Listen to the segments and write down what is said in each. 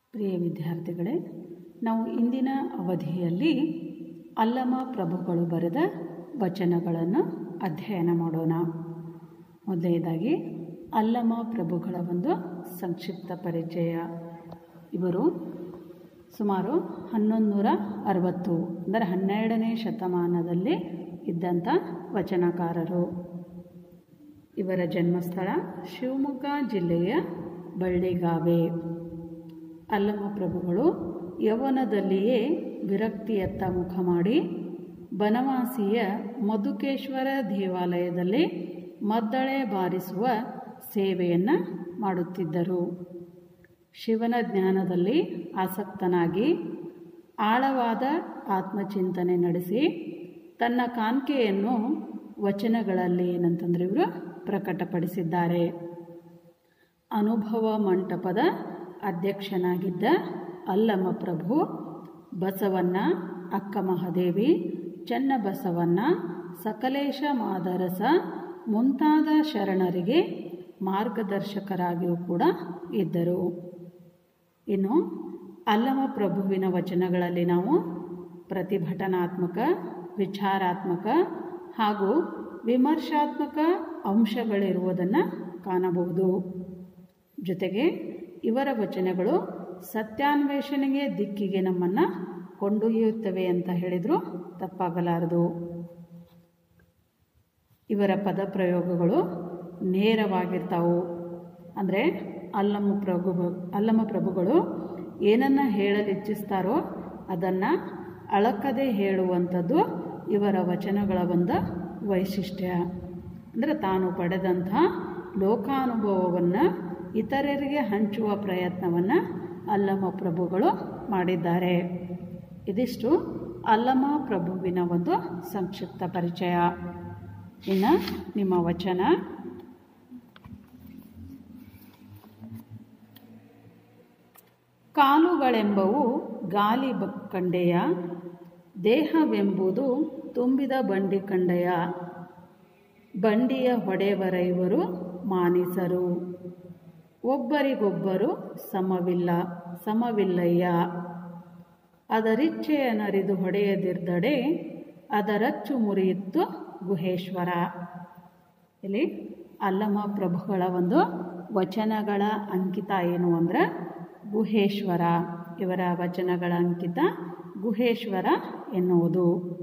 ಪ್ರಿಯ ವಿದ್ಯಾರ್ಥಿಗಳೇ ನಾವು ಇಂದಿನ ಅವಧಿಯಲ್ಲಿ ಅಲ್ಲಮ ಪ್ರಭುಗಳು ಬರೆದ ವಚನಗಳನ್ನು ಅಧ್ಯಯನ ಮಾಡೋಣ ಮೊದಲನೇದಾಗಿ ಅಲ್ಲಮ ಪ್ರಭುಗಳ ಒಂದು ಸಂಕ್ಷಿಪ್ತ ಪರಿಚಯ ಇವರು ಸುಮಾರು ಹನ್ನೊಂದು ನೂರ ಅರವತ್ತು ಅಂದರೆ ಹನ್ನೆರಡನೇ ಶತಮಾನದಲ್ಲಿ ಇದ್ದಂಥ ವಚನಕಾರರು ಇವರ ಜನ್ಮಸ್ಥಳ ಶಿವಮೊಗ್ಗ ಜಿಲ್ಲೆಯ ಬಳ್ಳಿಗಾವೆ ಅಲ್ಲಮ ಪ್ರಭುಗಳು ಯೌವನದಲ್ಲಿಯೇ ವಿರಕ್ತಿಯತ್ತ ಮುಖ ಮಾಡಿ ಬನವಾಸಿಯ ಮಧುಕೇಶ್ವರ ದೇವಾಲಯದಲ್ಲಿ ಮದ್ದಳೆ ಬಾರಿಸುವ ಸೇವೆಯನ್ನು ಮಾಡುತ್ತಿದ್ದರು ಶಿವನ ಜ್ಞಾನದಲ್ಲಿ ಆಸಕ್ತನಾಗಿ ಆಳವಾದ ಆತ್ಮಚಿಂತನೆ ನಡೆಸಿ ತನ್ನ ಕಾಣಿಕೆಯನ್ನು ವಚನಗಳಲ್ಲಿ ಏನಂತಂದ್ರೆ ಇವರು ಪ್ರಕಟಪಡಿಸಿದ್ದಾರೆ ಅನುಭವ ಮಂಟಪದ ಅಧ್ಯಕ್ಷನಾಗಿದ್ದ ಅಲ್ಲಮ ಪ್ರಭು ಬಸವಣ್ಣ ಅಕ್ಕ ಮಹಾದೇವಿ ಚನ್ನಬಸವಣ್ಣ ಸಕಲೇಶ ಮಾದರಸ ಮುಂತಾದ ಶರಣರಿಗೆ ಮಾರ್ಗದರ್ಶಕರಾಗಿಯೂ ಕೂಡ ಇದ್ದರು ಇನ್ನು ಅಲ್ಲಮ ಪ್ರಭುವಿನ ವಚನಗಳಲ್ಲಿ ನಾವು ಪ್ರತಿಭಟನಾತ್ಮಕ ವಿಚಾರಾತ್ಮಕ ಹಾಗೂ ವಿಮರ್ಶಾತ್ಮಕ ಅಂಶಗಳಿರುವುದನ್ನು ಕಾಣಬಹುದು ಜೊತೆಗೆ ಇವರ ವಚನಗಳು ಸತ್ಯಾನ್ವೇಷಣೆಗೆ ದಿಕ್ಕಿಗೆ ನಮ್ಮನ್ನು ಕೊಂಡೊಯ್ಯುತ್ತವೆ ಅಂತ ಹೇಳಿದರೂ ತಪ್ಪಾಗಲಾರದು ಇವರ ಪದ ಪ್ರಯೋಗಗಳು ನೇರವಾಗಿರ್ತಾವು ಅಂದರೆ ಅಲ್ಲಮ ಪ್ರಭು ಅಲ್ಲಮ ಪ್ರಭುಗಳು ಏನನ್ನು ಹೇಳಲಿಚ್ಛಿಸ್ತಾರೋ ಅದನ್ನು ಅಳಕದೆ ಹೇಳುವಂಥದ್ದು ಇವರ ವಚನಗಳ ಒಂದು ವೈಶಿಷ್ಟ್ಯ ಅಂದರೆ ತಾನು ಪಡೆದಂಥ ಲೋಕಾನುಭವವನ್ನು ಇತರರಿಗೆ ಹಂಚುವ ಪ್ರಯತ್ನವನ್ನು ಅಲ್ಲಮ ಪ್ರಭುಗಳು ಮಾಡಿದ್ದಾರೆ ಇದಿಷ್ಟು ಅಲ್ಲಮ ಪ್ರಭುವಿನ ಒಂದು ಸಂಕ್ಷಿಪ್ತ ಪರಿಚಯ ಇನ್ನು ನಿಮ್ಮ ವಚನ ಕಾಲುಗಳೆಂಬವು ಗಾಲಿ ಕಂಡೆಯ ದೇಹವೆಂಬುದು ತುಂಬಿದ ಬಂಡಿ ಕಂಡೆಯ ಬಂಡಿಯ ಹೊಡೆವರೈವರು ಮಾನಿಸರು ಒಬ್ಬರಿಗೊಬ್ಬರು ಸಮವಿಲ್ಲ ಸಮವಿಲ್ಲಯ್ಯ ಅದರಿಚ್ಛೆಯ ನರಿದು ಹೊಡೆಯದಿರ್ದಡೆ ಅದರಚ್ಚು ಮುರಿಯಿತ್ತು ಗುಹೇಶ್ವರ ಇಲ್ಲಿ ಅಲ್ಲಮ ಪ್ರಭುಗಳ ಒಂದು ವಚನಗಳ ಅಂಕಿತ ಏನು ಅಂದರೆ ಗುಹೇಶ್ವರ ಇವರ ವಚನಗಳ ಅಂಕಿತ ಗುಹೇಶ್ವರ ಎನ್ನುವುದು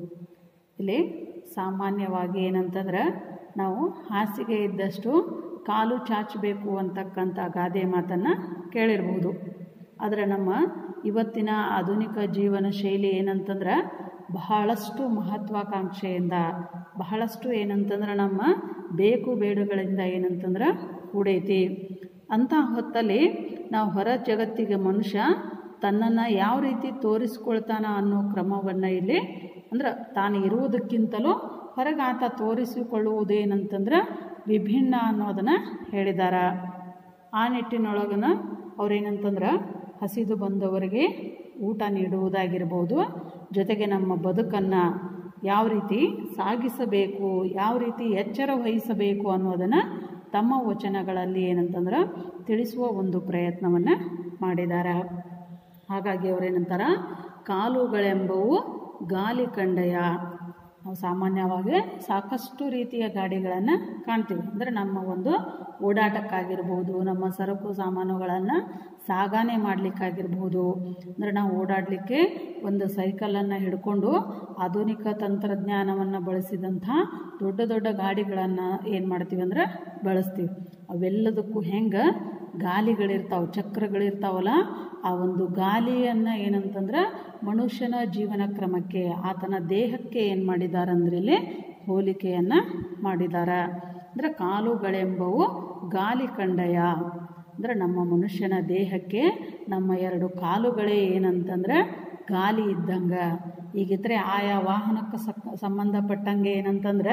ಇಲ್ಲಿ ಸಾಮಾನ್ಯವಾಗಿ ಏನಂತಂದ್ರೆ ನಾವು ಹಾಸಿಗೆ ಇದ್ದಷ್ಟು ಕಾಲು ಚಾಚಬೇಕು ಅಂತಕ್ಕಂಥ ಗಾದೆ ಮಾತನ್ನು ಕೇಳಿರ್ಬೋದು ಆದರೆ ನಮ್ಮ ಇವತ್ತಿನ ಆಧುನಿಕ ಜೀವನ ಶೈಲಿ ಏನಂತಂದ್ರೆ ಬಹಳಷ್ಟು ಮಹತ್ವಾಕಾಂಕ್ಷೆಯಿಂದ ಬಹಳಷ್ಟು ಏನಂತಂದ್ರೆ ನಮ್ಮ ಬೇಕು ಬೇಡುಗಳಿಂದ ಏನಂತಂದ್ರೆ ಕೂಡೈತಿ ಅಂಥ ಹೊತ್ತಲ್ಲಿ ನಾವು ಹೊರ ಜಗತ್ತಿಗೆ ಮನುಷ್ಯ ತನ್ನನ್ನು ಯಾವ ರೀತಿ ತೋರಿಸ್ಕೊಳ್ತಾನ ಅನ್ನೋ ಕ್ರಮವನ್ನು ಇಲ್ಲಿ ಅಂದ್ರೆ ತಾನು ಇರುವುದಕ್ಕಿಂತಲೂ ಹೊರಗೆ ಆತ ತೋರಿಸಿಕೊಳ್ಳುವುದೇನಂತಂದ್ರೆ ವಿಭಿನ್ನ ಅನ್ನೋದನ್ನು ಹೇಳಿದಾರ ಆ ನಿಟ್ಟಿನೊಳಗನ ಅವ್ರೇನಂತಂದ್ರೆ ಹಸಿದು ಬಂದವರಿಗೆ ಊಟ ನೀಡುವುದಾಗಿರ್ಬೋದು ಜೊತೆಗೆ ನಮ್ಮ ಬದುಕನ್ನು ಯಾವ ರೀತಿ ಸಾಗಿಸಬೇಕು ಯಾವ ರೀತಿ ಎಚ್ಚರ ವಹಿಸಬೇಕು ಅನ್ನೋದನ್ನು ತಮ್ಮ ವಚನಗಳಲ್ಲಿ ಏನಂತಂದ್ರೆ ತಿಳಿಸುವ ಒಂದು ಪ್ರಯತ್ನವನ್ನು ಮಾಡಿದ್ದಾರೆ ಹಾಗಾಗಿ ಅವರೇನಂತಾರೆ ಕಾಲುಗಳೆಂಬವು ಗಾಲಿ ಕಂಡಯ ನಾವು ಸಾಮಾನ್ಯವಾಗಿ ಸಾಕಷ್ಟು ರೀತಿಯ ಗಾಡಿಗಳನ್ನು ಕಾಣ್ತೀವಿ ಅಂದರೆ ನಮ್ಮ ಒಂದು ಓಡಾಟಕ್ಕಾಗಿರ್ಬೋದು ನಮ್ಮ ಸರಕು ಸಾಮಾನುಗಳನ್ನು ಸಾಗಣೆ ಮಾಡಲಿಕ್ಕಾಗಿರ್ಬೋದು ಅಂದರೆ ನಾವು ಓಡಾಡಲಿಕ್ಕೆ ಒಂದು ಸೈಕಲನ್ನು ಹಿಡ್ಕೊಂಡು ಆಧುನಿಕ ತಂತ್ರಜ್ಞಾನವನ್ನು ಬಳಸಿದಂಥ ದೊಡ್ಡ ದೊಡ್ಡ ಗಾಡಿಗಳನ್ನು ಏನು ಮಾಡ್ತೀವಿ ಅಂದರೆ ಬಳಸ್ತೀವಿ ಅವೆಲ್ಲದಕ್ಕೂ ಹೆಂಗೆ ಗಾಲಿಗಳಿರ್ತಾವೆ ಚಕ್ರಗಳಿರ್ತಾವಲ್ಲ ಆ ಒಂದು ಗಾಲಿಯನ್ನು ಏನಂತಂದ್ರೆ ಮನುಷ್ಯನ ಜೀವನ ಕ್ರಮಕ್ಕೆ ಆತನ ದೇಹಕ್ಕೆ ಏನು ಮಾಡಿದ್ದಾರೆ ಅಂದ್ರೆ ಇಲ್ಲಿ ಹೋಲಿಕೆಯನ್ನು ಮಾಡಿದ್ದಾರೆ ಅಂದರೆ ಕಾಲುಗಳೆಂಬವು ಗಾಲಿ ಕಂಡಯ ಅಂದರೆ ನಮ್ಮ ಮನುಷ್ಯನ ದೇಹಕ್ಕೆ ನಮ್ಮ ಎರಡು ಕಾಲುಗಳೇ ಏನಂತಂದ್ರೆ ಗಾಲಿ ಇದ್ದಂಗೆ ಈಗಿದ್ರೆ ಆಯಾ ವಾಹನಕ್ಕೆ ಸಕ್ ಸಂಬಂಧಪಟ್ಟಂಗೆ ಏನಂತಂದ್ರೆ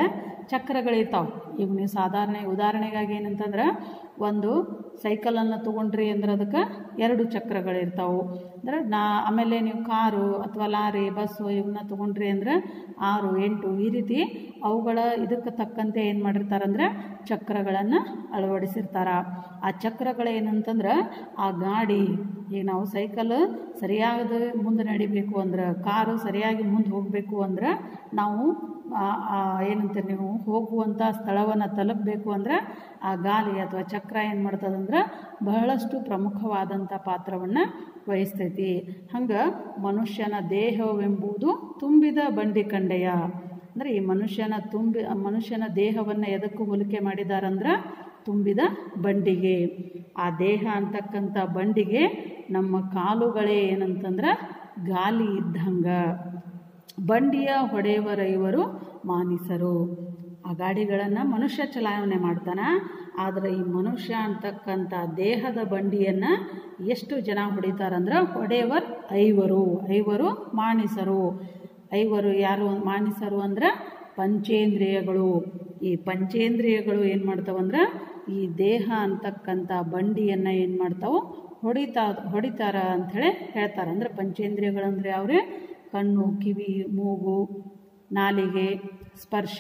ಚಕ್ರಗಳಿರ್ತಾವೆ ಈಗ ನೀವು ಸಾಧಾರಣ ಉದಾಹರಣೆಗಾಗಿ ಏನಂತಂದ್ರೆ ಒಂದು ಸೈಕಲನ್ನು ತೊಗೊಂಡ್ರಿ ಅಂದ್ರೆ ಅದಕ್ಕೆ ಎರಡು ಚಕ್ರಗಳಿರ್ತಾವೆ ಅಂದ್ರೆ ನಾ ಆಮೇಲೆ ನೀವು ಕಾರು ಅಥವಾ ಲಾರಿ ಬಸ್ಸು ಇವನ್ನ ತೊಗೊಂಡ್ರಿ ಅಂದ್ರೆ ಆರು ಎಂಟು ಈ ರೀತಿ ಅವುಗಳ ಇದಕ್ಕೆ ತಕ್ಕಂತೆ ಏನು ಮಾಡಿರ್ತಾರಂದ್ರೆ ಚಕ್ರಗಳನ್ನು ಅಳವಡಿಸಿರ್ತಾರ ಆ ಚಕ್ರಗಳೇನಂತಂದ್ರೆ ಆ ಗಾಡಿ ಈಗ ನಾವು ಸೈಕಲ್ ಸರಿಯಾದ ಮುಂದೆ ನಡಿಬೇಕು ಅಂದ್ರೆ ಕಾರು ಸರಿಯಾಗಿ ಮುಂದೆ ಹೋಗಬೇಕು ಅಂದ್ರೆ ನಾವು ಏನಂತೀರಿ ನೀವು ಹೋಗುವಂಥ ಸ್ಥಳವನ್ನು ತಲುಪಬೇಕು ಅಂದ್ರೆ ಆ ಗಾಲಿ ಅಥವಾ ಚಕ್ರ ಏನು ಮಾಡ್ತದಂದ್ರೆ ಬಹಳಷ್ಟು ಪ್ರಮುಖವಾದಂಥ ಪಾತ್ರವನ್ನು ವಹಿಸ್ತೈತಿ ಹಂಗೆ ಮನುಷ್ಯನ ದೇಹವೆಂಬುದು ತುಂಬಿದ ಬಂಡಿ ಕಂಡೆಯ ಅಂದರೆ ಈ ಮನುಷ್ಯನ ತುಂಬಿ ಮನುಷ್ಯನ ದೇಹವನ್ನು ಎದಕ್ಕೂ ಹೋಲಿಕೆ ಮಾಡಿದಾರಂದ್ರೆ ತುಂಬಿದ ಬಂಡಿಗೆ ಆ ದೇಹ ಅಂತಕ್ಕಂಥ ಬಂಡಿಗೆ ನಮ್ಮ ಕಾಲುಗಳೇ ಏನಂತಂದ್ರೆ ಗಾಲಿ ಇದ್ದಂಗೆ ಬಂಡಿಯ ಹೊಡೆಯವರೈವರು ಮಾನಿಸರು ಆ ಗಾಡಿಗಳನ್ನು ಮನುಷ್ಯ ಚಲಾವಣೆ ಮಾಡ್ತಾನೆ ಆದರೆ ಈ ಮನುಷ್ಯ ಅಂತಕ್ಕಂಥ ದೇಹದ ಬಂಡಿಯನ್ನು ಎಷ್ಟು ಜನ ಹೊಡಿತಾರಂದ್ರೆ ಹೊಡೆಯವರ್ ಐವರು ಐವರು ಮಾನಿಸರು ಐವರು ಯಾರು ಮಾನಿಸರು ಅಂದ್ರೆ ಪಂಚೇಂದ್ರಿಯಗಳು ಈ ಪಂಚೇಂದ್ರಿಯಗಳು ಏನು ಮಾಡ್ತಾವಂದ್ರೆ ಈ ದೇಹ ಅಂತಕ್ಕಂಥ ಬಂಡಿಯನ್ನು ಏನು ಮಾಡ್ತಾವೆ ಹೊಡಿತಾ ಹೊಡಿತಾರ ಅಂಥೇಳಿ ಹೇಳ್ತಾರೆ ಅಂದರೆ ಪಂಚೇಂದ್ರಿಯಗಳಂದ್ರೆ ಯಾವ್ರೆ ಕಣ್ಣು ಕಿವಿ ಮೂಗು ನಾಲಿಗೆ ಸ್ಪರ್ಶ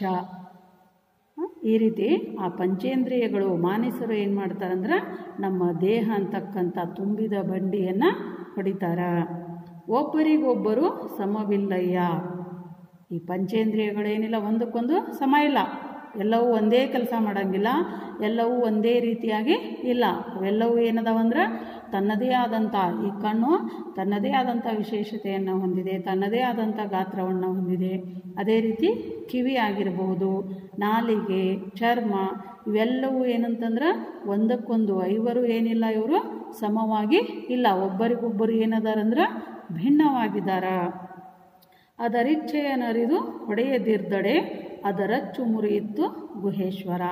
ಈ ರೀತಿ ಆ ಪಂಚೇಂದ್ರಿಯಗಳು ಮಾನಸರು ಏನು ಮಾಡ್ತಾರಂದ್ರೆ ನಮ್ಮ ದೇಹ ಅಂತಕ್ಕಂಥ ತುಂಬಿದ ಬಂಡಿಯನ್ನು ಹೊಡಿತಾರ ಒಬ್ಬರಿಗೊಬ್ಬರು ಸಮವಿಲ್ಲಯ್ಯ ಈ ಪಂಚೇಂದ್ರಿಯಗಳೇನಿಲ್ಲ ಒಂದಕ್ಕೊಂದು ಸಮ ಇಲ್ಲ ಎಲ್ಲವೂ ಒಂದೇ ಕೆಲಸ ಮಾಡೋಂಗಿಲ್ಲ ಎಲ್ಲವೂ ಒಂದೇ ರೀತಿಯಾಗಿ ಇಲ್ಲ ಅವೆಲ್ಲವೂ ಏನದವಂದ್ರೆ ತನ್ನದೇ ಆದಂಥ ಈ ಕಣ್ಣು ತನ್ನದೇ ಆದಂಥ ವಿಶೇಷತೆಯನ್ನು ಹೊಂದಿದೆ ತನ್ನದೇ ಆದಂಥ ಗಾತ್ರವನ್ನು ಹೊಂದಿದೆ ಅದೇ ರೀತಿ ಕಿವಿ ಆಗಿರಬಹುದು ನಾಲಿಗೆ ಚರ್ಮ ಇವೆಲ್ಲವೂ ಏನಂತಂದ್ರೆ ಒಂದಕ್ಕೊಂದು ಐವರು ಏನಿಲ್ಲ ಇವರು ಸಮವಾಗಿ ಇಲ್ಲ ಒಬ್ಬರಿಗೊಬ್ಬರು ಏನದಾರಂದ್ರೆ ಭಿನ್ನವಾಗಿದ್ದಾರ ಅದರಿಚ್ಛೆಯನರಿದು ಹೊಡೆಯದಿರ್ದಡೆ ಅದರಚ್ಚು ಮುರಿಯಿತ್ತು ಗುಹೇಶ್ವರ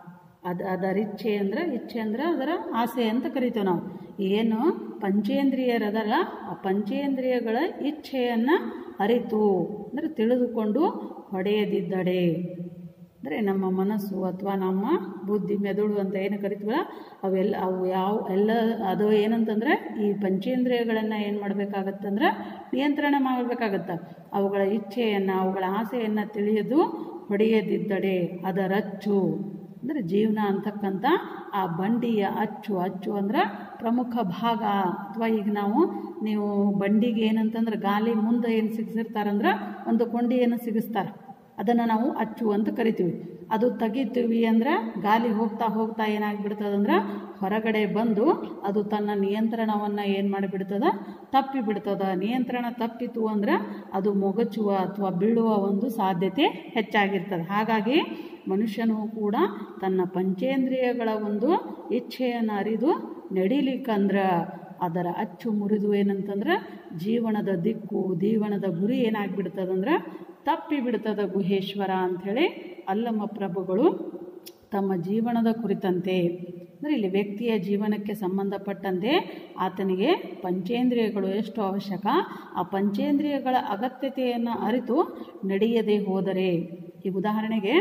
ಅದು ಅದರಿಚ್ಛೆ ಅಂದರೆ ಇಚ್ಛೆ ಅಂದರೆ ಅದರ ಆಸೆ ಅಂತ ಕರಿತೀವಿ ನಾವು ಏನು ಪಂಚೇಂದ್ರಿಯರದಲ್ಲ ಆ ಪಂಚೇಂದ್ರಿಯಗಳ ಇಚ್ಛೆಯನ್ನು ಅರಿತು ಅಂದರೆ ತಿಳಿದುಕೊಂಡು ಹೊಡೆಯದಿದ್ದಡೆ ಅಂದರೆ ನಮ್ಮ ಮನಸ್ಸು ಅಥವಾ ನಮ್ಮ ಬುದ್ಧಿ ಮೆದುಳು ಅಂತ ಏನು ಕರಿತೀವಲ್ಲ ಅವೆಲ್ಲ ಅವು ಯಾವ ಎಲ್ಲ ಅದು ಏನಂತಂದರೆ ಈ ಪಂಚೇಂದ್ರಿಯಗಳನ್ನು ಏನು ಮಾಡಬೇಕಾಗತ್ತಂದ್ರೆ ನಿಯಂತ್ರಣ ಮಾಡಬೇಕಾಗತ್ತೆ ಅವುಗಳ ಇಚ್ಛೆಯನ್ನು ಅವುಗಳ ಆಸೆಯನ್ನು ತಿಳಿಯೋದು ಹೊಡೆಯದಿದ್ದಡೆ ಅದರಚ್ಚು ಅಂದರೆ ಜೀವನ ಅಂತಕ್ಕಂಥ ಆ ಬಂಡಿಯ ಅಚ್ಚು ಅಚ್ಚು ಅಂದ್ರೆ ಪ್ರಮುಖ ಭಾಗ ಅಥವಾ ಈಗ ನಾವು ನೀವು ಬಂಡಿಗೆ ಏನಂತಂದ್ರೆ ಗಾಲಿ ಮುಂದೆ ಏನು ಸಿಗಿಸಿರ್ತಾರಂದ್ರೆ ಒಂದು ಕೊಂಡಿಯನ್ನು ಸಿಗಿಸ್ತಾರೆ ಅದನ್ನು ನಾವು ಅಚ್ಚು ಅಂತ ಕರಿತೀವಿ ಅದು ತೆಗಿತೀವಿ ಅಂದ್ರೆ ಗಾಲಿ ಹೋಗ್ತಾ ಹೋಗ್ತಾ ಏನಾಗಿಬಿಡ್ತದಂದ್ರೆ ಹೊರಗಡೆ ಬಂದು ಅದು ತನ್ನ ನಿಯಂತ್ರಣವನ್ನು ಏನು ಮಾಡಿಬಿಡ್ತದ ತಪ್ಪಿ ಬಿಡ್ತದ ನಿಯಂತ್ರಣ ತಪ್ಪಿತು ಅಂದ್ರೆ ಅದು ಮೊಗಚುವ ಅಥವಾ ಬೀಳುವ ಒಂದು ಸಾಧ್ಯತೆ ಹೆಚ್ಚಾಗಿರ್ತದೆ ಹಾಗಾಗಿ ಮನುಷ್ಯನು ಕೂಡ ತನ್ನ ಪಂಚೇಂದ್ರಿಯಗಳ ಒಂದು ಇಚ್ಛೆಯನ್ನು ಅರಿದು ನಡಿಲಿಕ್ಕಂದ್ರೆ ಅದರ ಅಚ್ಚು ಮುರಿದು ಏನಂತಂದ್ರೆ ಜೀವನದ ದಿಕ್ಕು ಜೀವನದ ಗುರಿ ಏನಾಗ್ಬಿಡ್ತದಂದ್ರೆ ತಪ್ಪಿ ಬಿಡ್ತದ ಗುಹೇಶ್ವರ ಅಂಥೇಳಿ ಅಲ್ಲಮ್ಮ ಪ್ರಭುಗಳು ತಮ್ಮ ಜೀವನದ ಕುರಿತಂತೆ ಅಂದರೆ ಇಲ್ಲಿ ವ್ಯಕ್ತಿಯ ಜೀವನಕ್ಕೆ ಸಂಬಂಧಪಟ್ಟಂತೆ ಆತನಿಗೆ ಪಂಚೇಂದ್ರಿಯಗಳು ಎಷ್ಟು ಅವಶ್ಯಕ ಆ ಪಂಚೇಂದ್ರಿಯಗಳ ಅಗತ್ಯತೆಯನ್ನು ಅರಿತು ನಡೆಯದೇ ಹೋದರೆ ಈಗ ಉದಾಹರಣೆಗೆ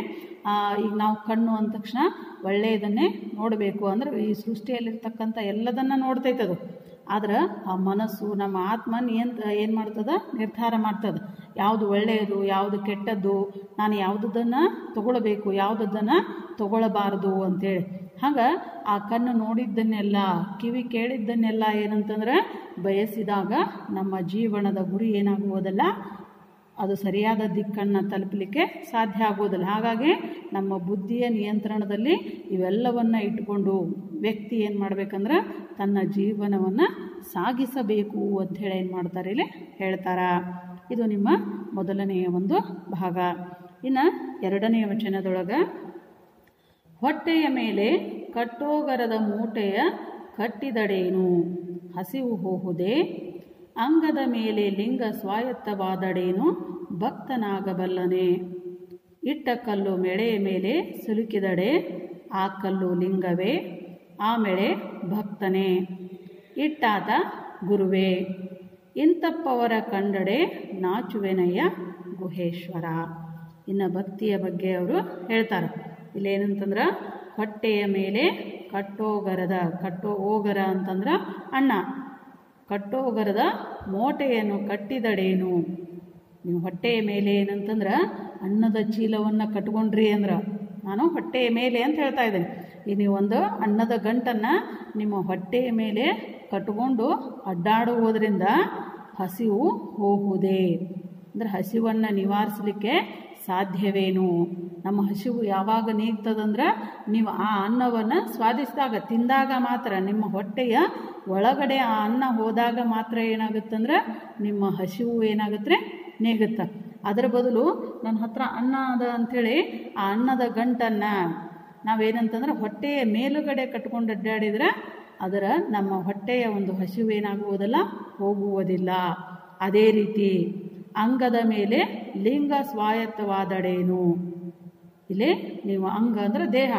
ಈಗ ನಾವು ಕಣ್ಣು ಅಂದ ತಕ್ಷಣ ಒಳ್ಳೆಯದನ್ನೇ ನೋಡಬೇಕು ಅಂದರೆ ಈ ಸೃಷ್ಟಿಯಲ್ಲಿರ್ತಕ್ಕಂಥ ಎಲ್ಲದನ್ನು ನೋಡ್ತೈತದು ಆದ್ರೆ ಆ ಮನಸ್ಸು ನಮ್ಮ ಆತ್ಮ ನಿಯಂತ ಏನು ಮಾಡ್ತದ ನಿರ್ಧಾರ ಮಾಡ್ತದೆ ಯಾವುದು ಒಳ್ಳೆಯದು ಯಾವುದು ಕೆಟ್ಟದ್ದು ನಾನು ಯಾವುದನ್ನು ತಗೊಳ್ಬೇಕು ಯಾವುದನ್ನು ತಗೊಳ್ಳಬಾರದು ಅಂತೇಳಿ ಹಂಗೆ ಆ ಕಣ್ಣು ನೋಡಿದ್ದನ್ನೆಲ್ಲ ಕಿವಿ ಕೇಳಿದ್ದನ್ನೆಲ್ಲ ಏನಂತಂದ್ರೆ ಬಯಸಿದಾಗ ನಮ್ಮ ಜೀವನದ ಗುರಿ ಏನಾಗುವುದಲ್ಲ ಅದು ಸರಿಯಾದ ದಿಕ್ಕನ್ನು ತಲುಪಲಿಕ್ಕೆ ಸಾಧ್ಯ ಆಗೋದಿಲ್ಲ ಹಾಗಾಗಿ ನಮ್ಮ ಬುದ್ಧಿಯ ನಿಯಂತ್ರಣದಲ್ಲಿ ಇವೆಲ್ಲವನ್ನು ಇಟ್ಕೊಂಡು ವ್ಯಕ್ತಿ ಏನು ಮಾಡ್ಬೇಕಂದ್ರೆ ತನ್ನ ಜೀವನವನ್ನು ಸಾಗಿಸಬೇಕು ಅಂಥೇಳಿ ಏನು ಮಾಡ್ತಾರೆ ಇಲ್ಲಿ ಹೇಳ್ತಾರ ಇದು ನಿಮ್ಮ ಮೊದಲನೆಯ ಒಂದು ಭಾಗ ಇನ್ನು ಎರಡನೆಯ ವಚನದೊಳಗೆ ಹೊಟ್ಟೆಯ ಮೇಲೆ ಕಟ್ಟೋಗರದ ಮೂಟೆಯ ಕಟ್ಟಿದಡೇನು ಹಸಿವು ಹೋಹುದೇ ಅಂಗದ ಮೇಲೆ ಲಿಂಗ ಸ್ವಾಯತ್ತವಾದಡೇನು ಭಕ್ತನಾಗಬಲ್ಲನೆ ಇಟ್ಟ ಕಲ್ಲು ಮೆಳೆಯ ಮೇಲೆ ಸಿಲುಕಿದಡೆ ಆ ಕಲ್ಲು ಲಿಂಗವೇ ಆ ಮೆಳೆ ಭಕ್ತನೇ ಇಟ್ಟಾತ ಗುರುವೇ ಇಂತಪ್ಪವರ ಕಂಡಡೆ ನಾಚುವೆನಯ್ಯ ಗುಹೇಶ್ವರ ಇನ್ನು ಭಕ್ತಿಯ ಬಗ್ಗೆ ಅವರು ಹೇಳ್ತಾರೆ ಇಲ್ಲೇನಂತಂದ್ರೆ ಹೊಟ್ಟೆಯ ಮೇಲೆ ಕಟ್ಟೋಗರದ ಕಟ್ಟೋ ಓಗರ ಅಂತಂದ್ರೆ ಅಣ್ಣ ಕಟ್ಟೋಗರದ ಮೋಟೆಯನ್ನು ಕಟ್ಟಿದಡೇನು ನೀವು ಹೊಟ್ಟೆಯ ಮೇಲೆ ಏನಂತಂದ್ರೆ ಅನ್ನದ ಚೀಲವನ್ನು ಕಟ್ಕೊಂಡ್ರಿ ಅಂದ್ರೆ ನಾನು ಹೊಟ್ಟೆಯ ಮೇಲೆ ಅಂತ ಹೇಳ್ತಾ ಇದ್ದೇನೆ ಈಗ ನೀವು ಒಂದು ಅನ್ನದ ಗಂಟನ್ನು ನಿಮ್ಮ ಹೊಟ್ಟೆಯ ಮೇಲೆ ಕಟ್ಕೊಂಡು ಅಡ್ಡಾಡುವುದರಿಂದ ಹಸಿವು ಹೋಗುವುದೇ ಅಂದರೆ ಹಸಿವನ್ನು ನಿವಾರಿಸಲಿಕ್ಕೆ ಸಾಧ್ಯವೇನು ನಮ್ಮ ಹಸಿವು ಯಾವಾಗ ನೀಗ್ತದಂದ್ರೆ ನೀವು ಆ ಅನ್ನವನ್ನು ಸ್ವಾದಿಸಿದಾಗ ತಿಂದಾಗ ಮಾತ್ರ ನಿಮ್ಮ ಹೊಟ್ಟೆಯ ಒಳಗಡೆ ಆ ಅನ್ನ ಹೋದಾಗ ಮಾತ್ರ ಏನಾಗುತ್ತಂದ್ರೆ ನಿಮ್ಮ ಹಸಿವು ಏನಾಗುತ್ತೆ ನೀಗುತ್ತೆ ಅದರ ಬದಲು ನನ್ನ ಹತ್ರ ಅನ್ನ ಅದ ಅಂಥೇಳಿ ಆ ಅನ್ನದ ಗಂಟನ್ನು ನಾವೇನಂತಂದ್ರೆ ಹೊಟ್ಟೆಯ ಮೇಲುಗಡೆ ಕಟ್ಕೊಂಡು ಅಡ್ಡಾಡಿದ್ರೆ ಅದರ ನಮ್ಮ ಹೊಟ್ಟೆಯ ಒಂದು ಹಸಿವು ಏನಾಗುವುದಿಲ್ಲ ಹೋಗುವುದಿಲ್ಲ ಅದೇ ರೀತಿ ಅಂಗದ ಮೇಲೆ ಲಿಂಗ ಸ್ವಾಯತ್ತವಾದಡೇನು ಇಲ್ಲಿ ನೀವು ಅಂಗ ಅಂದರೆ ದೇಹ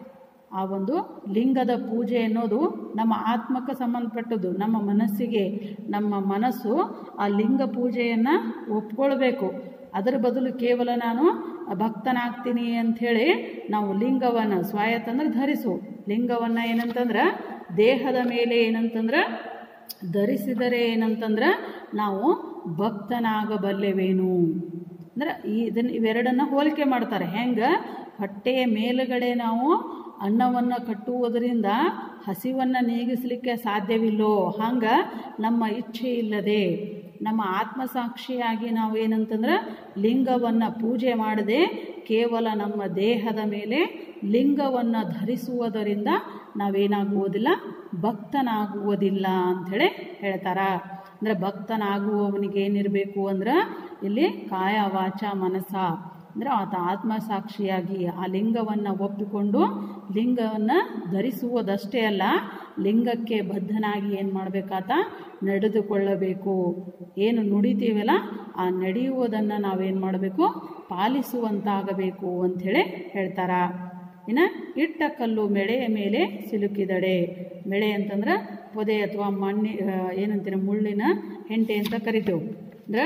ಆ ಒಂದು ಲಿಂಗದ ಪೂಜೆ ಅನ್ನೋದು ನಮ್ಮ ಆತ್ಮಕ್ಕೆ ಸಂಬಂಧಪಟ್ಟದ್ದು ನಮ್ಮ ಮನಸ್ಸಿಗೆ ನಮ್ಮ ಮನಸ್ಸು ಆ ಲಿಂಗ ಪೂಜೆಯನ್ನು ಒಪ್ಕೊಳ್ಬೇಕು ಅದರ ಬದಲು ಕೇವಲ ನಾನು ಭಕ್ತನಾಗ್ತೀನಿ ಅಂಥೇಳಿ ನಾವು ಲಿಂಗವನ್ನು ಸ್ವಾಯತ್ತ ಅಂದ್ರೆ ಧರಿಸು ಲಿಂಗವನ್ನು ಏನಂತಂದ್ರೆ ದೇಹದ ಮೇಲೆ ಏನಂತಂದ್ರೆ ಧರಿಸಿದರೆ ಏನಂತಂದ್ರೆ ನಾವು ಭಕ್ತನಾಗಬಲ್ಲೆವೇನು ಅಂದ್ರೆ ಈ ಇದನ್ನು ಇವೆರಡನ್ನ ಹೋಲಿಕೆ ಮಾಡ್ತಾರೆ ಹೆಂಗೆ ಹೊಟ್ಟೆಯ ಮೇಲುಗಡೆ ನಾವು ಅನ್ನವನ್ನು ಕಟ್ಟುವುದರಿಂದ ಹಸಿವನ್ನು ನೀಗಿಸಲಿಕ್ಕೆ ಸಾಧ್ಯವಿಲ್ಲೋ ಹಂಗೆ ನಮ್ಮ ಇಚ್ಛೆ ಇಲ್ಲದೆ ನಮ್ಮ ಆತ್ಮಸಾಕ್ಷಿಯಾಗಿ ನಾವು ಏನಂತಂದ್ರೆ ಲಿಂಗವನ್ನು ಪೂಜೆ ಮಾಡದೆ ಕೇವಲ ನಮ್ಮ ದೇಹದ ಮೇಲೆ ಲಿಂಗವನ್ನು ಧರಿಸುವುದರಿಂದ ನಾವೇನಾಗುವುದಿಲ್ಲ ಭಕ್ತನಾಗುವುದಿಲ್ಲ ಅಂಥೇಳಿ ಹೇಳ್ತಾರ ಅಂದರೆ ಭಕ್ತನಾಗುವವನಿಗೆ ಏನಿರಬೇಕು ಅಂದ್ರೆ ಇಲ್ಲಿ ಕಾಯ ವಾಚ ಮನಸ ಅಂದರೆ ಆತ ಆತ್ಮಸಾಕ್ಷಿಯಾಗಿ ಆ ಲಿಂಗವನ್ನು ಒಪ್ಪಿಕೊಂಡು ಲಿಂಗವನ್ನು ಧರಿಸುವುದಷ್ಟೇ ಅಲ್ಲ ಲಿಂಗಕ್ಕೆ ಬದ್ಧನಾಗಿ ಏನು ಮಾಡಬೇಕಾತ ನಡೆದುಕೊಳ್ಳಬೇಕು ಏನು ನುಡಿತೀವಲ್ಲ ಆ ನಡೆಯುವುದನ್ನು ನಾವೇನು ಮಾಡಬೇಕು ಪಾಲಿಸುವಂತಾಗಬೇಕು ಅಂಥೇಳಿ ಹೇಳ್ತಾರ ಇನ್ನು ಇಟ್ಟ ಕಲ್ಲು ಮೆಳೆಯ ಮೇಲೆ ಸಿಲುಕಿದಡೆ ಮೆಳೆ ಅಂತಂದ್ರೆ ಪೊದೆ ಅಥವಾ ಮಣ್ಣಿ ಏನಂತೀರ ಮುಳ್ಳಿನ ಹೆಂಟೆ ಅಂತ ಕರಿತೇವೆ ಅಂದ್ರೆ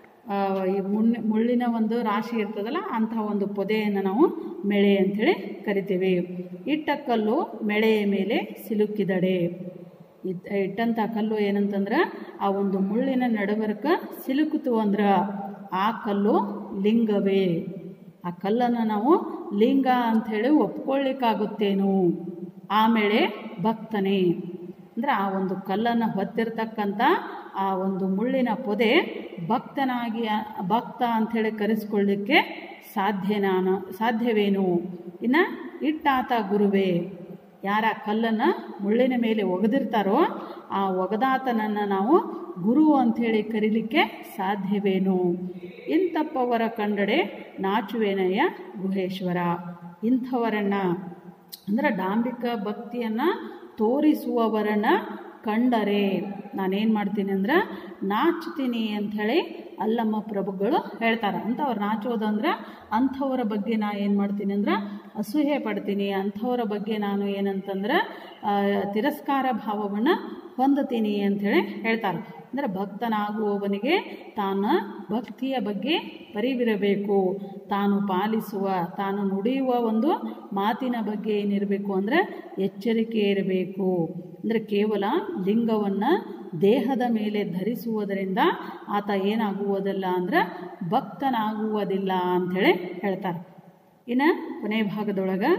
ಈ ಮುಣ್ಣ ಮುಳ್ಳಿನ ಒಂದು ರಾಶಿ ಇರ್ತದಲ್ಲ ಅಂತಹ ಒಂದು ಪೊದೆಯನ್ನು ನಾವು ಮೆಳೆ ಅಂಥೇಳಿ ಕರಿತೀವಿ ಇಟ್ಟ ಕಲ್ಲು ಮೆಳೆಯ ಮೇಲೆ ಸಿಲುಕಿದಡೆ ಇಟ್ ಇಟ್ಟಂಥ ಕಲ್ಲು ಏನಂತಂದ್ರೆ ಆ ಒಂದು ಮುಳ್ಳಿನ ನಡಬರ್ಕ ಸಿಲುಕಿತು ಅಂದ್ರೆ ಆ ಕಲ್ಲು ಲಿಂಗವೇ ಆ ಕಲ್ಲನ್ನು ನಾವು ಲಿಂಗ ಅಂಥೇಳಿ ಒಪ್ಕೊಳ್ಳಿಕ್ಕಾಗುತ್ತೇನು ಆಮೇಲೆ ಭಕ್ತನೇ ಅಂದರೆ ಆ ಒಂದು ಕಲ್ಲನ್ನು ಹೊತ್ತಿರ್ತಕ್ಕಂಥ ಆ ಒಂದು ಮುಳ್ಳಿನ ಪೊದೆ ಭಕ್ತನಾಗಿ ಭಕ್ತ ಅಂಥೇಳಿ ಕರೆಸ್ಕೊಳ್ಳಿಕ್ಕೆ ಸಾಧ್ಯನಾನ ಸಾಧ್ಯವೇನು ಇನ್ನು ಇಟ್ಟಾತ ಗುರುವೇ ಯಾರ ಕಲ್ಲನ್ನು ಮುಳ್ಳಿನ ಮೇಲೆ ಒಗೆದಿರ್ತಾರೋ ಆ ಒಗದಾತನನ್ನು ನಾವು ಗುರು ಅಂಥೇಳಿ ಕರೀಲಿಕ್ಕೆ ಸಾಧ್ಯವೇನು ಇಂಥಪ್ಪವರ ಕಂಡಡೆ ನಾಚುವೆನಯ್ಯ ಗುಹೇಶ್ವರ ಇಂಥವರನ್ನ ಅಂದರೆ ಡಾಂಬಿಕ ಭಕ್ತಿಯನ್ನು ತೋರಿಸುವವರನ್ನ ಕಂಡರೆ ನಾನೇನು ಮಾಡ್ತೀನಿ ಅಂದ್ರೆ ನಾಚ್ತೀನಿ ಅಂಥೇಳಿ ಅಲ್ಲಮ್ಮ ಪ್ರಭುಗಳು ಹೇಳ್ತಾರೆ ಅಂಥವ್ರು ನಾಚೋದು ಅಂದ್ರೆ ಅಂಥವರ ಬಗ್ಗೆ ನಾ ಏನು ಮಾಡ್ತೀನಿ ಅಂದ್ರೆ ಅಸೂಹೆ ಪಡ್ತೀನಿ ಅಂಥವರ ಬಗ್ಗೆ ನಾನು ಏನಂತಂದ್ರೆ ತಿರಸ್ಕಾರ ಭಾವವನ್ನು ಹೊಂದುತ್ತೀನಿ ಅಂಥೇಳಿ ಹೇಳ್ತಾರೆ ಅಂದರೆ ಭಕ್ತನಾಗುವವನಿಗೆ ತಾನು ಭಕ್ತಿಯ ಬಗ್ಗೆ ಪರಿವಿರಬೇಕು ತಾನು ಪಾಲಿಸುವ ತಾನು ನುಡಿಯುವ ಒಂದು ಮಾತಿನ ಬಗ್ಗೆ ಏನಿರಬೇಕು ಅಂದರೆ ಎಚ್ಚರಿಕೆ ಇರಬೇಕು ಅಂದರೆ ಕೇವಲ ಲಿಂಗವನ್ನು ದೇಹದ ಮೇಲೆ ಧರಿಸುವುದರಿಂದ ಆತ ಏನಾಗುವುದಿಲ್ಲ ಅಂದ್ರೆ ಭಕ್ತನಾಗುವುದಿಲ್ಲ ಅಂಥೇಳಿ ಹೇಳ್ತಾರೆ ಇನ್ನು ಕೊನೆ ಭಾಗದೊಳಗೆ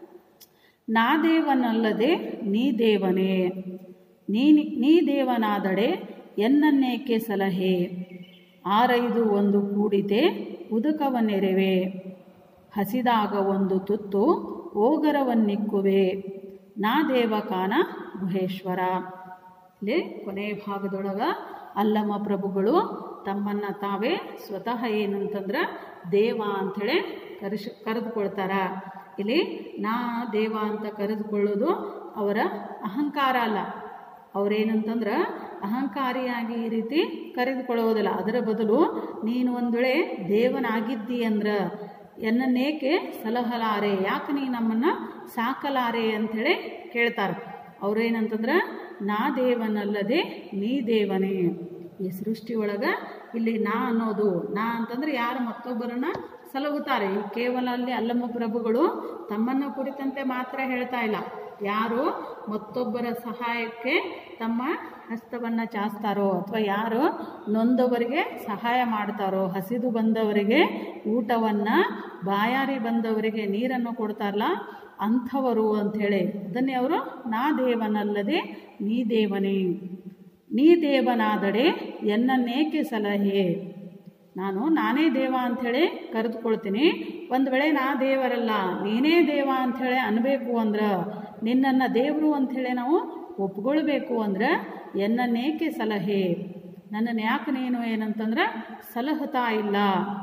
ನಾ ದೇವನಲ್ಲದೆ ನೀ ದೇವನೇ ನೀ ನೀ ದೇವನಾದಡೆ ಎನ್ನನ್ನೇಕೆ ಸಲಹೆ ಆರೈದು ಒಂದು ಕೂಡಿತೆ ಉದುಕವನ್ನೆರೆವೆ ಹಸಿದಾಗ ಒಂದು ತುತ್ತು ಓಗರವನ್ನಿಕ್ಕುವೆ ನಾ ದೇವಕಾನ ಗುಹೇಶ್ವರ ಇಲ್ಲಿ ಕೊನೆಯ ಭಾಗದೊಳಗ ಅಲ್ಲಮ್ಮ ಪ್ರಭುಗಳು ತಮ್ಮನ್ನು ತಾವೇ ಸ್ವತಃ ಏನಂತಂದ್ರೆ ದೇವ ಅಂಥೇಳಿ ಕರೆಸ್ ಕರೆದುಕೊಳ್ತಾರ ಇಲ್ಲಿ ನಾ ದೇವ ಅಂತ ಕರೆದುಕೊಳ್ಳೋದು ಅವರ ಅಹಂಕಾರ ಅಲ್ಲ ಅವರೇನಂತಂದ್ರೆ ಅಹಂಕಾರಿಯಾಗಿ ಈ ರೀತಿ ಕರೆದುಕೊಳ್ಳೋದಿಲ್ಲ ಅದರ ಬದಲು ನೀನು ಒಂದು ವೇಳೆ ದೇವನಾಗಿದ್ದಿ ಅಂದ್ರೆ ಎನ್ನನ್ನೇಕೆ ಸಲಹಲಾರೆ ಯಾಕೆ ನೀ ನಮ್ಮನ್ನು ಸಾಕಲಾರೆ ಅಂಥೇಳಿ ಕೇಳ್ತಾರೆ ಅವ್ರೇನಂತಂದ್ರೆ ನಾ ದೇವನಲ್ಲದೆ ನೀ ದೇವನೇ ಈ ಸೃಷ್ಟಿ ಒಳಗೆ ಇಲ್ಲಿ ನಾ ಅನ್ನೋದು ನಾ ಅಂತಂದ್ರೆ ಯಾರು ಮತ್ತೊಬ್ಬರನ್ನ ಸಲಹುತ್ತಾರೆ ಈ ಕೇವಲ ಅಲ್ಲಿ ಅಲ್ಲಮ್ಮ ಪ್ರಭುಗಳು ತಮ್ಮನ್ನು ಕುರಿತಂತೆ ಮಾತ್ರ ಹೇಳ್ತಾ ಇಲ್ಲ ಯಾರು ಮತ್ತೊಬ್ಬರ ಸಹಾಯಕ್ಕೆ ತಮ್ಮ ಹಸ್ತವನ್ನು ಚಾಸ್ತಾರೋ ಅಥವಾ ಯಾರು ನೊಂದವರಿಗೆ ಸಹಾಯ ಮಾಡ್ತಾರೋ ಹಸಿದು ಬಂದವರಿಗೆ ಊಟವನ್ನು ಬಾಯಾರಿ ಬಂದವರಿಗೆ ನೀರನ್ನು ಕೊಡ್ತಾರಲ್ಲ ಅಂಥವರು ಅಂಥೇಳಿ ಅದನ್ನೇ ಅವರು ನಾ ದೇವನಲ್ಲದೆ ನೀ ದೇವನೇ ನೀ ದೇವನಾದಡೆ ಎನ್ನನ್ನೇಕೆ ಸಲಹೆ ನಾನು ನಾನೇ ದೇವ ಅಂಥೇಳಿ ಕರೆದುಕೊಳ್ತೀನಿ ಒಂದು ವೇಳೆ ನಾ ದೇವರಲ್ಲ ನೀನೇ ದೇವ ಅಂಥೇಳಿ ಅನ್ಬೇಕು ಅಂದ್ರೆ ನಿನ್ನನ್ನು ದೇವರು ಅಂಥೇಳಿ ನಾವು ಒಪ್ಕೊಳ್ಬೇಕು ಅಂದ್ರೆ ಎನ್ನನ್ನೇಕೆ ಸಲಹೆ ನನ್ನನ್ನು ಯಾಕೆ ನೀನು ಏನಂತಂದ್ರೆ ಸಲಹುತ್ತಾ ಇಲ್ಲ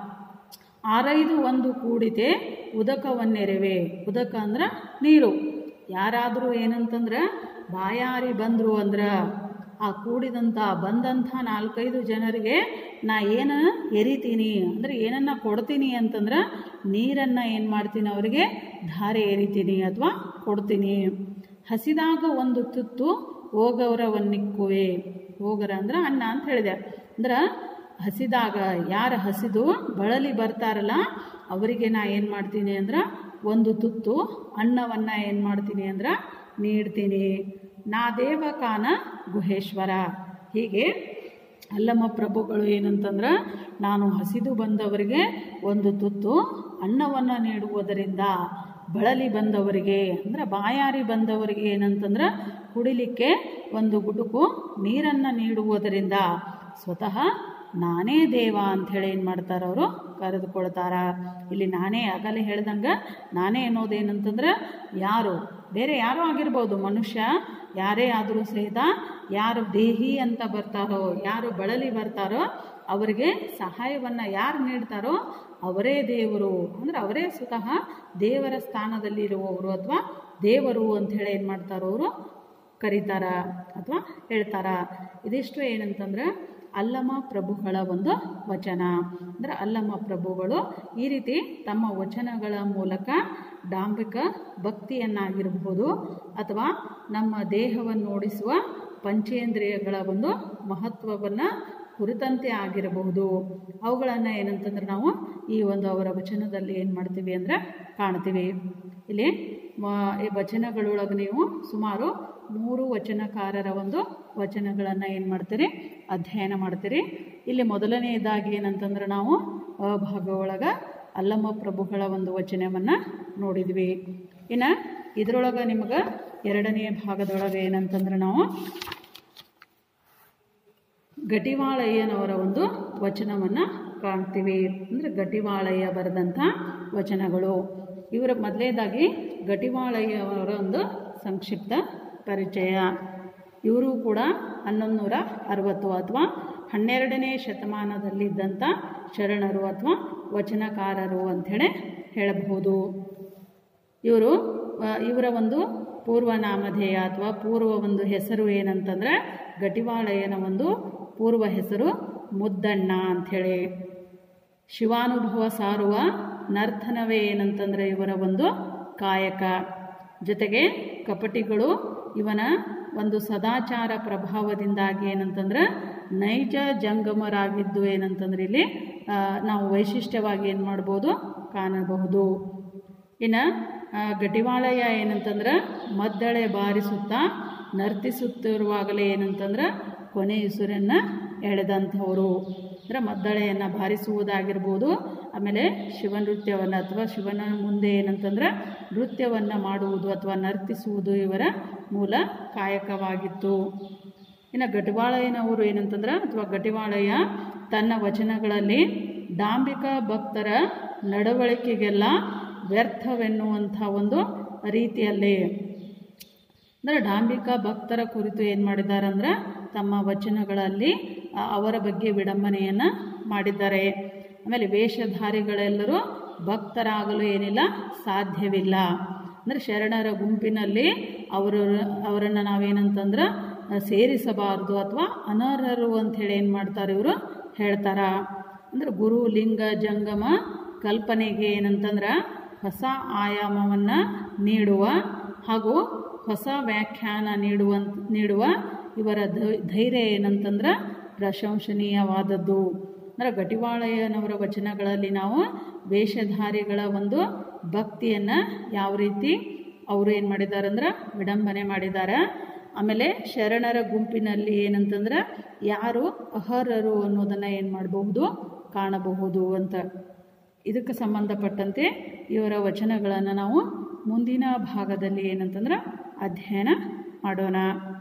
ಆರೈದು ಒಂದು ಕೂಡಿತೆ ಉದಕವನ್ನೆರವೆ ಉದಕ ಅಂದ್ರೆ ನೀರು ಯಾರಾದರೂ ಏನಂತಂದ್ರೆ ಬಾಯಾರಿ ಬಂದರು ಅಂದ್ರೆ ಆ ಕೂಡಿದಂಥ ಬಂದಂಥ ನಾಲ್ಕೈದು ಜನರಿಗೆ ನಾ ಏನು ಎರಿತೀನಿ ಅಂದರೆ ಏನನ್ನ ಕೊಡ್ತೀನಿ ಅಂತಂದ್ರೆ ನೀರನ್ನು ಏನು ಮಾಡ್ತೀನಿ ಅವರಿಗೆ ಧಾರೆ ಎರಿತೀನಿ ಅಥವಾ ಕೊಡ್ತೀನಿ ಹಸಿದಾಗ ಒಂದು ತುತ್ತು ಹೋಗವರವನ್ನಿಕ್ಕುವೆ ಹೋಗರ ಅಂದ್ರೆ ಅನ್ನ ಅಂತ ಹೇಳಿದೆ ಅಂದ್ರೆ ಹಸಿದಾಗ ಯಾರು ಹಸಿದು ಬಳಲಿ ಬರ್ತಾರಲ್ಲ ಅವರಿಗೆ ನಾ ಏನು ಮಾಡ್ತೀನಿ ಅಂದ್ರೆ ಒಂದು ತುತ್ತು ಅನ್ನವನ್ನು ಏನು ಮಾಡ್ತೀನಿ ಅಂದ್ರೆ ನೀಡ್ತೀನಿ ನಾ ದೇವಕಾನ ಗುಹೇಶ್ವರ ಹೀಗೆ ಅಲ್ಲಮ್ಮ ಪ್ರಭುಗಳು ಏನಂತಂದ್ರೆ ನಾನು ಹಸಿದು ಬಂದವರಿಗೆ ಒಂದು ತುತ್ತು ಅನ್ನವನ್ನು ನೀಡುವುದರಿಂದ ಬಳಲಿ ಬಂದವರಿಗೆ ಅಂದ್ರೆ ಬಾಯಾರಿ ಬಂದವರಿಗೆ ಏನಂತಂದ್ರೆ ಕುಡಿಲಿಕ್ಕೆ ಒಂದು ಗುಡುಕು ನೀರನ್ನು ನೀಡುವುದರಿಂದ ಸ್ವತಃ ನಾನೇ ದೇವ ಅಂಥೇಳಿ ಏನು ಮಾಡ್ತಾರೆ ಅವರು ಕರೆದುಕೊಳ್ತಾರ ಇಲ್ಲಿ ನಾನೇ ಆಗಲೇ ಹೇಳ್ದಂಗೆ ನಾನೇ ಅನ್ನೋದೇನಂತಂದ್ರೆ ಯಾರು ಬೇರೆ ಯಾರೋ ಆಗಿರ್ಬೋದು ಮನುಷ್ಯ ಯಾರೇ ಆದರೂ ಸಹಿತ ಯಾರು ದೇಹಿ ಅಂತ ಬರ್ತಾರೋ ಯಾರು ಬಳಲಿ ಬರ್ತಾರೋ ಅವರಿಗೆ ಸಹಾಯವನ್ನು ಯಾರು ನೀಡ್ತಾರೋ ಅವರೇ ದೇವರು ಅಂದರೆ ಅವರೇ ಸ್ವತಃ ದೇವರ ಸ್ಥಾನದಲ್ಲಿರುವವರು ಅಥವಾ ದೇವರು ಅಂಥೇಳಿ ಏನು ಮಾಡ್ತಾರೋ ಅವರು ಕರೀತಾರ ಅಥವಾ ಹೇಳ್ತಾರ ಇದಿಷ್ಟು ಏನಂತಂದ್ರೆ ಅಲ್ಲಮ ಪ್ರಭುಗಳ ಒಂದು ವಚನ ಅಂದರೆ ಅಲ್ಲಮ ಪ್ರಭುಗಳು ಈ ರೀತಿ ತಮ್ಮ ವಚನಗಳ ಮೂಲಕ ಡಾಂಬಿಕ ಭಕ್ತಿಯನ್ನಾಗಿರಬಹುದು ಅಥವಾ ನಮ್ಮ ದೇಹವನ್ನು ಓಡಿಸುವ ಪಂಚೇಂದ್ರಿಯಗಳ ಒಂದು ಮಹತ್ವವನ್ನು ಕುರಿತಂತೆ ಆಗಿರಬಹುದು ಅವುಗಳನ್ನು ಏನಂತಂದ್ರೆ ನಾವು ಈ ಒಂದು ಅವರ ವಚನದಲ್ಲಿ ಏನು ಮಾಡ್ತೀವಿ ಅಂದರೆ ಕಾಣ್ತೀವಿ ಇಲ್ಲಿ ವ- ಈ ವಚನಗಳೊಳಗೆ ನೀವು ಸುಮಾರು ಮೂರು ವಚನಕಾರರ ಒಂದು ವಚನಗಳನ್ನು ಏನು ಮಾಡ್ತೀರಿ ಅಧ್ಯಯನ ಮಾಡ್ತೀರಿ ಇಲ್ಲಿ ಮೊದಲನೆಯದಾಗಿ ಏನಂತಂದ್ರೆ ನಾವು ಅ ಭಾಗ ಒಳಗೆ ಅಲ್ಲಮ್ಮ ಪ್ರಭುಗಳ ಒಂದು ವಚನವನ್ನು ನೋಡಿದ್ವಿ ಇನ್ನು ಇದರೊಳಗೆ ನಿಮ್ಗೆ ಎರಡನೆಯ ಭಾಗದೊಳಗೆ ಏನಂತಂದ್ರೆ ನಾವು ಗಟಿವಾಳಯ್ಯನವರ ಒಂದು ವಚನವನ್ನು ಕಾಣ್ತೀವಿ ಅಂದರೆ ಗಟಿವಾಳಯ್ಯ ಬರೆದಂಥ ವಚನಗಳು ಇವರ ಮೊದಲೇದಾಗಿ ಗಟಿವಾಳಯ್ಯ ಅವರ ಒಂದು ಸಂಕ್ಷಿಪ್ತ ಪರಿಚಯ ಇವರು ಕೂಡ ಹನ್ನೊಂದು ನೂರ ಅರವತ್ತು ಅಥವಾ ಹನ್ನೆರಡನೇ ಶತಮಾನದಲ್ಲಿದ್ದಂಥ ಶರಣರು ಅಥವಾ ವಚನಕಾರರು ಅಂಥೇಳಿ ಹೇಳಬಹುದು ಇವರು ಆ, ಇವರ ಒಂದು ಪೂರ್ವ ನಾಮಧೇಯ ಅಥವಾ ಪೂರ್ವ ಒಂದು ಹೆಸರು ಏನಂತಂದ್ರೆ ಗಟಿವಾಳಯ್ಯನ ಒಂದು ಪೂರ್ವ ಹೆಸರು ಮುದ್ದಣ್ಣ ಅಂಥೇಳಿ ಶಿವಾನುಭವ ಸಾರುವ ನರ್ತನವೇ ಏನಂತಂದ್ರೆ ಇವರ ಒಂದು ಕಾಯಕ ಜೊತೆಗೆ ಕಪಟಿಗಳು ಇವನ ಒಂದು ಸದಾಚಾರ ಪ್ರಭಾವದಿಂದಾಗಿ ಏನಂತಂದ್ರೆ ನೈಜ ಜಂಗಮರಾಗಿದ್ದು ಏನಂತಂದ್ರೆ ಇಲ್ಲಿ ಆ, ನಾವು ವೈಶಿಷ್ಟ್ಯವಾಗಿ ಏನು ಮಾಡ್ಬೋದು ಕಾಣಬಹುದು ಇನ್ನು ಆ, ಗಟಿವಾಳಯ್ಯ ಏನಂತಂದ್ರೆ ಮದ್ದಳೆ ಬಾರಿಸುತ್ತಾ ನರ್ತಿಸುತ್ತಿರುವಾಗಲೇ ಏನಂತಂದ್ರೆ ಕೊನೆ ಉಸಿರನ್ನು ಎಳೆದಂಥವರು ಅಂದರೆ ಮದ್ದಳೆಯನ್ನು ಬಾರಿಸುವುದಾಗಿರ್ಬೋದು ಆಮೇಲೆ ಶಿವನೃತ್ಯವನ್ನು ಅಥವಾ ಶಿವನ ಮುಂದೆ ಏನಂತಂದ್ರೆ ನೃತ್ಯವನ್ನು ಮಾಡುವುದು ಅಥವಾ ನರ್ತಿಸುವುದು ಇವರ ಮೂಲ ಕಾಯಕವಾಗಿತ್ತು ಇನ್ನು ಗಟಿವಾಳಯ್ಯನವರು ಏನಂತಂದ್ರೆ ಅಥವಾ ಗಟಿವಾಳಯ್ಯ ತನ್ನ ವಚನಗಳಲ್ಲಿ ಡಾಂಬಿಕ ಭಕ್ತರ ನಡವಳಿಕೆಗೆಲ್ಲ ವ್ಯರ್ಥವೆನ್ನುವಂಥ ಒಂದು ರೀತಿಯಲ್ಲಿ ಅಂದರೆ ಡಾಂಬಿಕ ಭಕ್ತರ ಕುರಿತು ಏನು ಮಾಡಿದ್ದಾರೆ ಅಂದ್ರೆ ತಮ್ಮ ವಚನಗಳಲ್ಲಿ ಆ, ಅವರ ಬಗ್ಗೆ ವಿಡಂಬನೆಯನ್ನು ಮಾಡಿದ್ದಾರೆ ಆಮೇಲೆ ವೇಷಧಾರಿಗಳೆಲ್ಲರೂ ಭಕ್ತರಾಗಲು ಏನಿಲ್ಲ ಸಾಧ್ಯವಿಲ್ಲ ಅಂದರೆ ಶರಣರ ಗುಂಪಿನಲ್ಲಿ ಅವರು ಅವರನ್ನು ನಾವೇನಂತಂದ್ರೆ ಆ, ಸೇರಿಸಬಾರ್ದು ಅಥವಾ ಅನರ್ಹರು ಅಂಥೇಳಿ ಏನು ಮಾಡ್ತಾರೆ ಇವರು ಹೇಳ್ತಾರ ಅಂದ್ರೆ ಗುರು ಲಿಂಗ ಜಂಗಮ ಕಲ್ಪನೆಗೆ ಏನಂತಂದ್ರೆ ಹೊಸ ಆಯಾಮವನ್ನು ನೀಡುವ ಹಾಗೂ ಹೊಸ ವ್ಯಾಖ್ಯಾನ ನೀಡುವಂತ ನೀಡುವ ಇವರ ಧೈ- ಧೈರ್ಯ ಏನಂತಂದ್ರೆ ಪ್ರಶಂಸನೀಯವಾದದ್ದು ಅಂದರೆ ಗಟಿವಾಳಯ್ಯನವರ ವಚನಗಳಲ್ಲಿ ನಾವು ವೇಷಧಾರಿಗಳ ಒಂದು ಭಕ್ತಿಯನ್ನು ಯಾವ ರೀತಿ ಅವರು ಏನು ಮಾಡಿದ್ದಾರೆ ಅಂದ್ರೆ ವಿಡಂಬನೆ ಮಾಡಿದ್ದಾರೆ ಆಮೇಲೆ ಶರಣರ ಗುಂಪಿನಲ್ಲಿ ಏನಂತಂದ್ರೆ ಯಾರು ಅರ್ಹರು ಅನ್ನೋದನ್ನು ಏನು ಮಾಡಬಹುದು ಕಾಣಬಹುದು ಅಂತ ಇದಕ್ಕೆ ಸಂಬಂಧಪಟ್ಟಂತೆ ಇವರ ವಚನಗಳನ್ನು ನಾವು ಮುಂದಿನ ಭಾಗದಲ್ಲಿ ಏನಂತಂದ್ರೆ ಅಧ್ಯಯನ ಮಾಡೋಣ